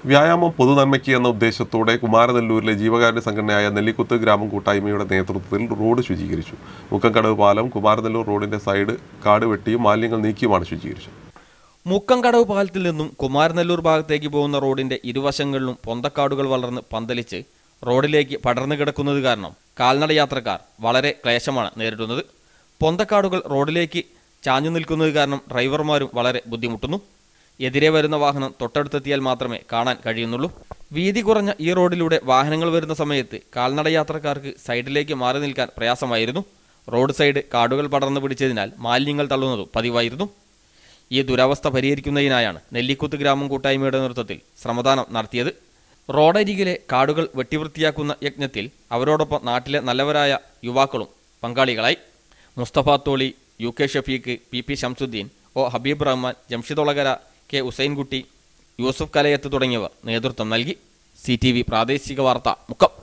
വ്യായാമം പൊതുനന്മയ്ക്ക് എന്ന ഉദ്ദേശത്തോടെ കുമാരനെല്ലൂരിലെ ജീവകാരുണ്യ സംഘടനയായ നെല്ലിക്കുത്ത് ഗ്രാമം കൂട്ടായ്മയുടെ നേതൃത്വത്തിൽ റോഡ് ശുചീകരിച്ചു മുക്കംകടവ് പാലം കുമാരനെല്ലൂർ റോഡിന്റെ സൈഡ് കാട് വെട്ടിയും മാലിന്യങ്ങൾ നീക്കിയുമാണ് ശുചീകരിച്ചത് മുക്കംകടവ് പാലത്തിൽ നിന്നും കുമാരനെല്ലൂർ ഭാഗത്തേക്ക് പോകുന്ന റോഡിന്റെ ഇരുവശങ്ങളിലും പൊന്തക്കാടുകൾ വളർന്ന് പന്തലിച്ച് റോഡിലേക്ക് പടർന്നു കിടക്കുന്നത് കാരണം കാൽനട യാത്രക്കാർ വളരെ ക്ലേശമാണ് നേരിടുന്നത് പൊന്തക്കാടുകൾ റോഡിലേക്ക് ചാഞ്ഞു നിൽക്കുന്നത് കാരണം ഡ്രൈവർമാരും വളരെ ബുദ്ധിമുട്ടുന്നു എതിരെ വരുന്ന വാഹനം തൊട്ടടുത്തെത്തിയാൽ മാത്രമേ കാണാൻ കഴിയുന്നുള്ളൂ വീതി കുറഞ്ഞ ഈ റോഡിലൂടെ വാഹനങ്ങൾ വരുന്ന സമയത്ത് കാൽനട യാത്രക്കാർക്ക് സൈഡിലേക്ക് മാറി നിൽക്കാൻ പ്രയാസമായിരുന്നു റോഡ് സൈഡ് കാടുകൾ പടർന്നു പിടിച്ചതിനാൽ മാലിന്യങ്ങൾ തള്ളുന്നതും പതിവായിരുന്നു ഈ ദുരവസ്ഥ പരിഹരിക്കുന്നതിനായാണ് നെല്ലിക്കുത്ത് ഗ്രാമം കൂട്ടായ്മയുടെ നേതൃത്വത്തിൽ ശ്രമദാനം നടത്തിയത് റോഡരികിലെ കാടുകൾ വെട്ടിവൃത്തിയാക്കുന്ന യജ്ഞത്തിൽ അവരോടൊപ്പം നാട്ടിലെ നല്ലവരായ യുവാക്കളും പങ്കാളികളായി Mustafa Tholi U K Shafeeq P P Shamsuddin O Habeeb Rahman Jamshid Olakara K Hussainkutty Yusuf Kalayath തുടങ്ങിയവർ നേതൃത്വം നൽകി സി ടി വി പ്രാദേശിക വാർത്ത മുക്കം